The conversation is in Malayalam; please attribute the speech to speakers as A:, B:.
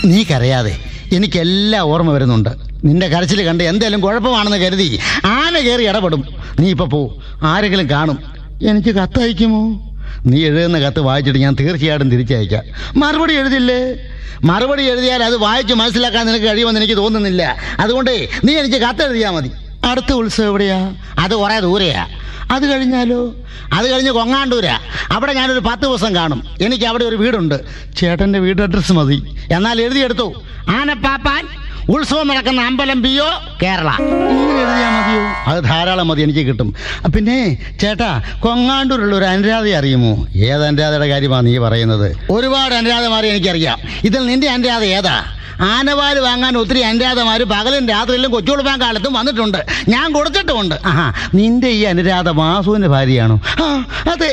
A: നീ കരയാതെ എനിക്കെല്ലാം ഓർമ്മ വരുന്നുണ്ട് നിന്റെ കരച്ചിൽ കണ്ട് എന്തേലും കുഴപ്പമാണെന്ന് കരുതി ആന കയറി ഇടപെടും നീ ഇപ്പൊ പോ ആരെങ്കിലും കാണും എനിക്ക് കത്തയക്കുമോ നീ എഴുതുന്ന കത്ത് വായിച്ചിട്ട് ഞാൻ തീർച്ചയായിട്ടും തിരിച്ചയക്കാം മറുപടി എഴുതില്ലേ മറുപടി എഴുതിയാൽ അത് വായിച്ച് മനസ്സിലാക്കാൻ നിനക്ക് കഴിയുമെന്ന് എനിക്ക് തോന്നുന്നില്ല അതുകൊണ്ട് നീ എനിക്ക് കത്ത് എഴുതിയാൽ മതി അടുത്ത ഉത്സവം എവിടെയാ അത് കുറേ ദൂരെയാ അത് കഴിഞ്ഞാലോ അത് കഴിഞ്ഞ് കൊങ്ങാണ്ടൂരാ അവിടെ ഞാനൊരു പത്ത് ദിവസം കാണും എനിക്ക് അവിടെ ഒരു വീടുണ്ട് ചേട്ടന്റെ വീട് അഡ്രസ് മതി എന്നാൽ എഴുതിയെടുത്തു ആനപ്പാപ്പാൻ ഉത്സവം നടക്കുന്ന അമ്പലം പി ഒ കേരള ഇങ്ങനെ എഴുതിയാൽ മതിയോ അത് ധാരാളം മതി എനിക്ക് കിട്ടും പിന്നെ ചേട്ടാ കൊങ്ങാണ്ടൂരുള്ള ഒരു അനുരാധ അറിയുമോ ഏത് അനുരാധയുടെ കാര്യമാണ് നീ പറയുന്നത് ഒരുപാട് അനുരാധമാരെ എനിക്കറിയാം ഇതിൽ നിന്റെ അനുരാധ ഏതാ ആനവാല് വാങ്ങാൻ ഒത്തിരി അനുരാധമാര് പകലും രാത്രിയിലും കൊച്ചുകൊടുപ്പാൻ കാലത്തും വന്നിട്ടുണ്ട് ഞാൻ കൊടുത്തിട്ടുമുണ്ട് ആഹാ നിന്റെ ഈ അനുരാധ വാസുവിന്റെ ഭാര്യയാണോ ആ അതെ